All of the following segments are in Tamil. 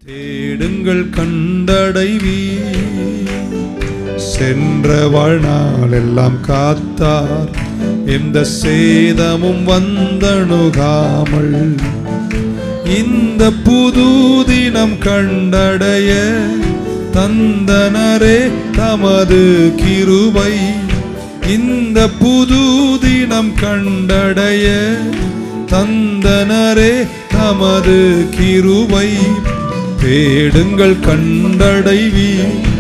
தேடுங்கள் கண்டடைவி சென்ற வாழ்நாள் எல்லாம் காத்தார் எந்த சேதமும் வந்தணுகாமல் இந்த புது தினம் கண்டடைய தந்தனரே தமது கிருபை இந்த புது தினம் கண்டடைய தந்தனரே தமது கிருபை தேடுங்கள் கண்டடைவி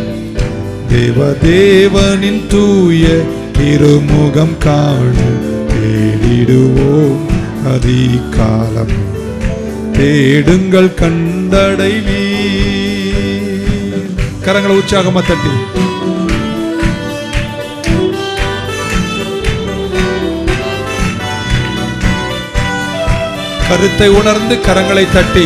தேவதேவனின் தூய திருமுகம் காண தேடிடுவோம் அதிகாலம் தேடுங்கள் கண்டடைவி கரங்களை உற்சாகமா தட்டி கருத்தை உணர்ந்து கரங்களை தட்டி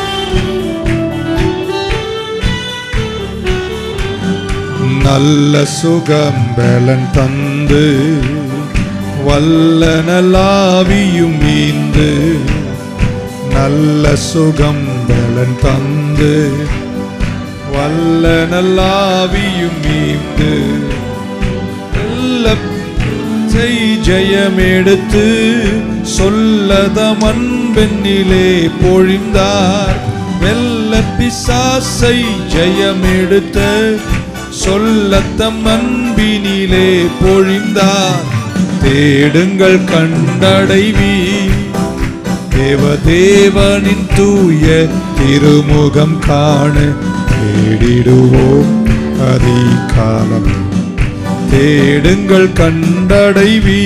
நல்ல சுகம் பலன் தந்து வல்ல நல்லாவியும் மீந்து நல்ல சுகம் பலன் தந்து வல்ல நல்லாவியும் மீந்து நல்ல செய் ஜெயம் எடுத்து சொல்லத மண்பெண்ணிலே பொழிந்தார் வெல்ல பிசாசை ஜெயம் எடுத்த சொல்லத்தம் அன்பினிலே பொழிந்தார் தேடுங்கள் கண்டடைவி தேவதேவனின் தூய திருமுகம் காண தேடிடுவோம் அதிகாலம் தேடுங்கள் கண்டடைவி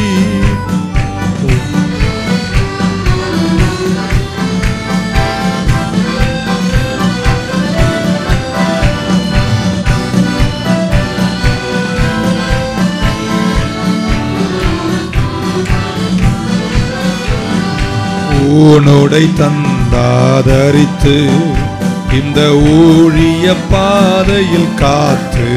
ஊனோடை தந்தாதரித்து இந்த ஊழிய பாதையில் காத்து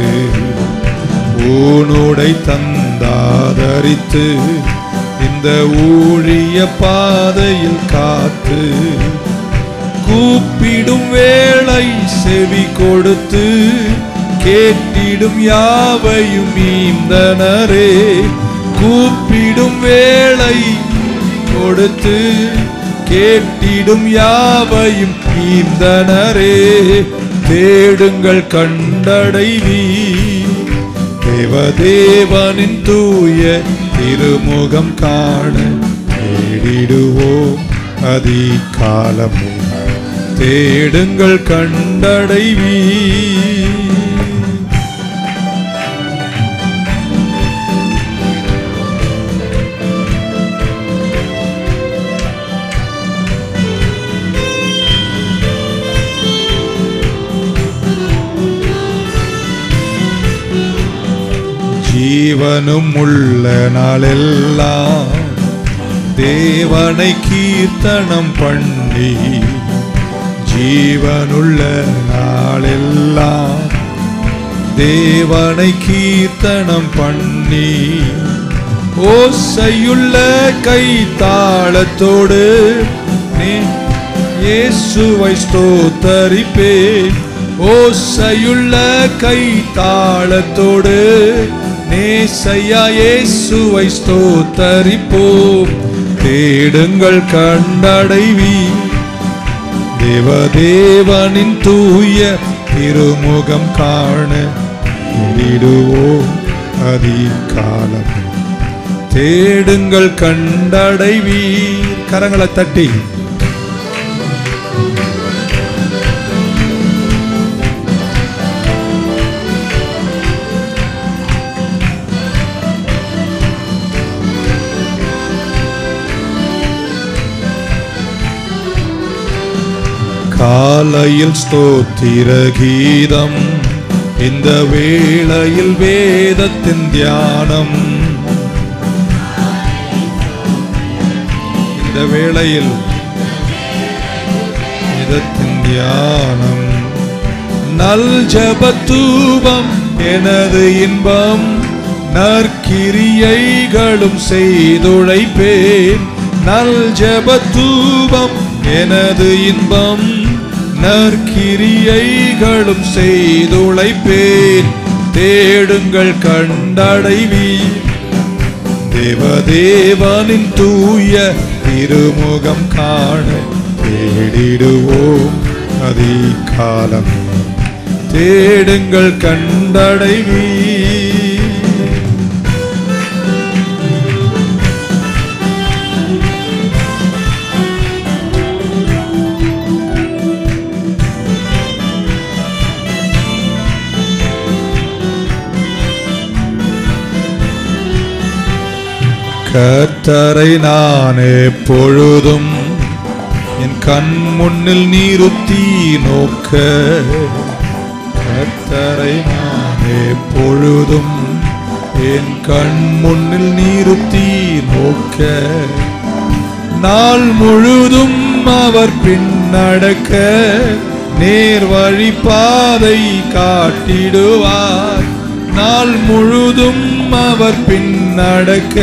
ஊனோடை தந்தாதரித்து இந்த ஊழிய பாதையில் காத்து கூப்பிடும் வேளை செவி கொடுத்து கேட்டிடும் யாவையும் மீந்தனரே கூப்பிடும் வேளை கொடுத்து கேட்டிடும் யாவையும் ஈந்தனரே தேடுங்கள் கண்டடைவி தேவதேவனின் தூய திருமுகம் காண தேடிடுவோம் அதிகாலமே தேடுங்கள் கண்டடைவி ஜீவனும் உள்ள நாளெல்லாம் தேவனை கீர்த்தனம் பண்ணி ஜீவனுள்ள நாளெல்லாம் தேவனை கீர்த்தனம் பண்ணி ஓசையுள்ள கை தாளத்தோடு நீ இயேசுவை ஸ்தோத்தரிப்பேன் ஓசையுள்ள கை தாளத்தோடு நேசையா இயேசுவை ஸ்தோத்தரிப்போம் தேடுங்கள் கண்டடைவி தேவதேவனின் தூய திருமுகம் காண தேடிடுவோம் அதிகாலம் தேடுங்கள் கண்டடைவீர் கரங்களை தட்டி காலையில் ஸ்தோத்திர கீதம் இந்த வேளையில் வேதத்தின் தியானம் இந்த வேளையில் வேதத்தின் தியானம் நல் ஜபத்தூபம் எனது இன்பம் நற்கிரியைகளும் செய்துழைப்பேன் நல் ஜபத்தூபம் எனது இன்பம் நற்கிரியைகளும் செய்துழைப்பேன் தேடுங்கள் கண்டடைவீர் தேவதேவனின் தூய திருமுகம் காண தேடிடுவோம் அதிகாலம் தேடுங்கள் கண்டடைவீர் கர்த்தரை நான் எப்பொழுதும் என் கண் முன்னில் நிறுத்தி நோக்க கர்த்தரை நான் எப்பொழுதும் என் கண் முன்னில் நிறுத்தி நோக்க நாள் முழுதும் அவர் பின்னடக்க நேர் வழி பாதை காட்டிடுவார் நாள் முழுதும் அவர் பின்னடக்க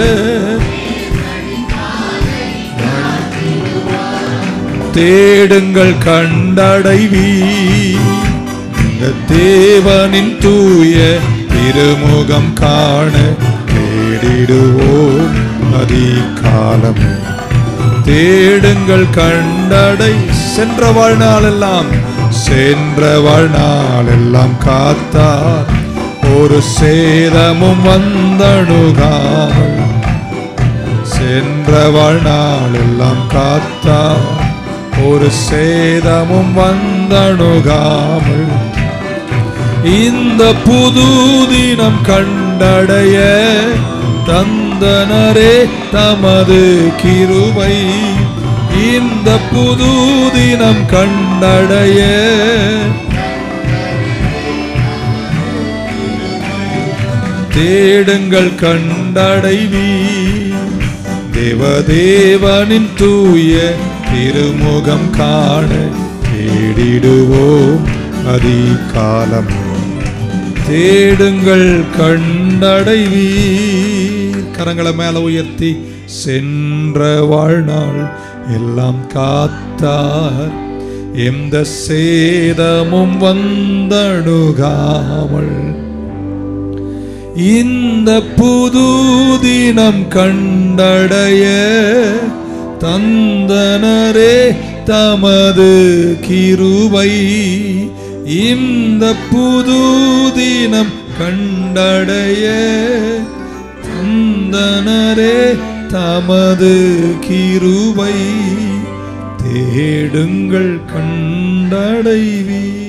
தேடுங்கள் கண்டடைவி இந்த தேவனின் தூய திருமுகம் காண தேடிடுவோம் அதிகாலம் தேடுங்கள் கண்டடை சென்ற வாழ்நாளெல்லாம் சென்ற வாழ்நாளெல்லாம் காத்தார் ஒரு சேதமும் வந்தணுகாமல் சென்ற வாழ்நாளெல்லாம் காத்தார் ஒரு சேதமும் வந்தணுகாமல் இந்த புது தினம் கண்டடைய தந்தனரே தமது கிருபை இந்த புது தினம் கண்டடைய தேடுங்கள் கண்டடைவி தேவதேவனின் தூய திருமுகம் காண தேடிடுவோம் அதிகாலம் தேடுங்கள் கண்டடைவீர் கரங்களை மேல உயர்த்தி சென்ற வாழ்நாள் எல்லாம் காத்தார் எந்த சேதமும் வந்தணுகாமல் இந்த புது தினம் கண்டடைய தந்தனரே தமது கிருபை இந்த புது தினம் கண்டடைய தந்தனரே தமது கிருபை தேடுங்கள் கண்டடைவீர்